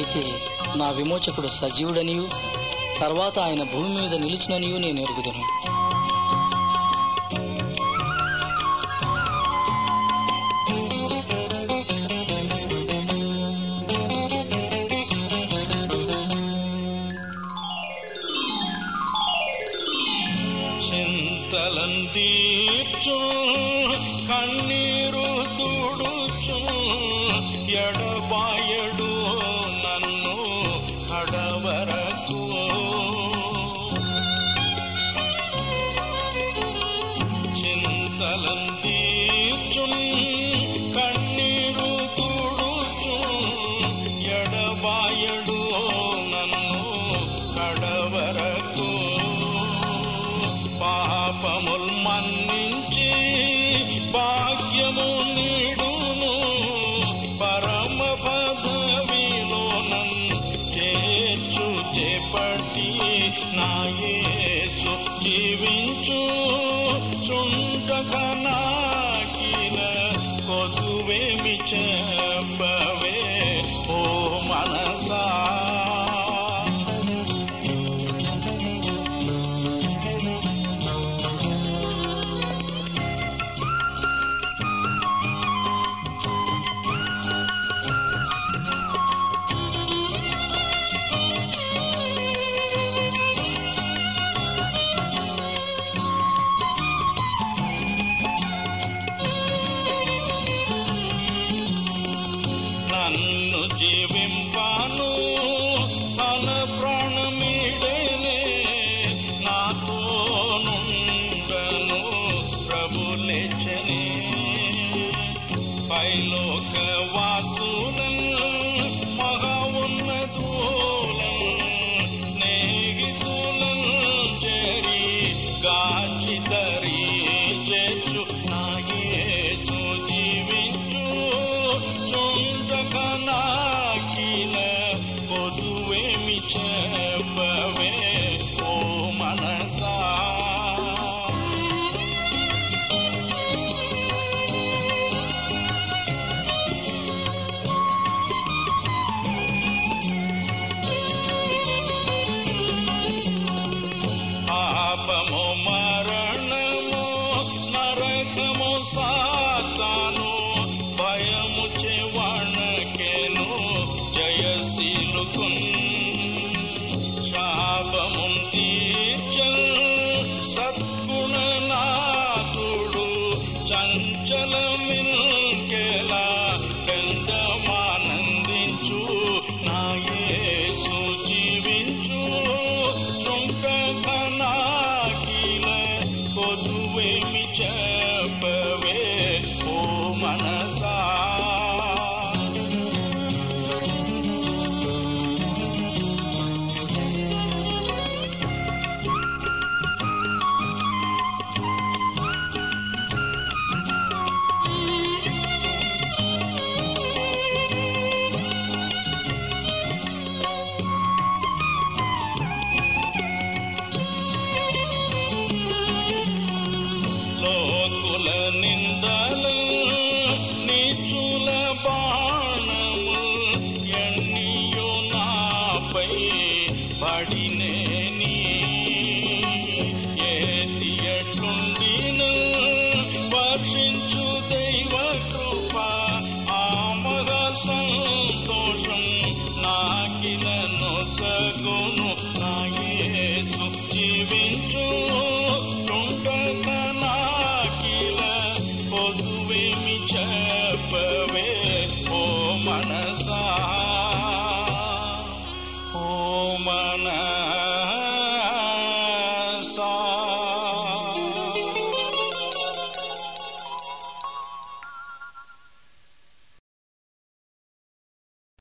అయితే నా విమోచకుడు సజీవుడనియు తర్వాత ఆయన భూమి మీద నిలిచిననియు నేను ఎరుగుదును చింతలందీర్చు కన్నీరు తుడుచు ఎడబాయడు నన్ను కడవరకు చింతలందీర్చు కన్నీరు తుడుచు ఎడబాయడు నన్ను కడవరకు పాపముల్ మన్నించి భాగ్యము నీడును పరమ పదవిలో నన్ను చేర్చు చేపట్టి నా యేసు జీవించు చుండక నాకిన కొదువేమి చెప్పవే ఓ మనసా నన్ను జీవింపాను తన ప్రాణమీడనే నాతో నుండను ప్రభులెచ్చనే పైలోక వాసులను మహా ఉన్నతులను స్నేహితులను చేరి గాచిదరి చేర్చు నా యేసు జీవించు చుండక నాకిన కొదువేమి చెప్పవే ఓ మనసా పాపము మరణము నరకము సాతాను భయము చెవణకెను జయశీలుకున్ శాపము తీర్చల్ సద్గుణనాథుడు చంచలమిల్కెలా గంధమానందించు నా యేసు జీవించు చుంటక నాకిల కొదువేమి చెప్పవే ఓ మనసా లోకుల నిందలు నీచుల బాణము ఎన్నియో నాపై పడినేని ఏతి ఎట్లుండిను వర్షించు దైవ కృప ఆ మగ సంతోషం నాకిలను సగును నా యేసు జీవించు చుండక నాకిల పొదువేమి చెప్ప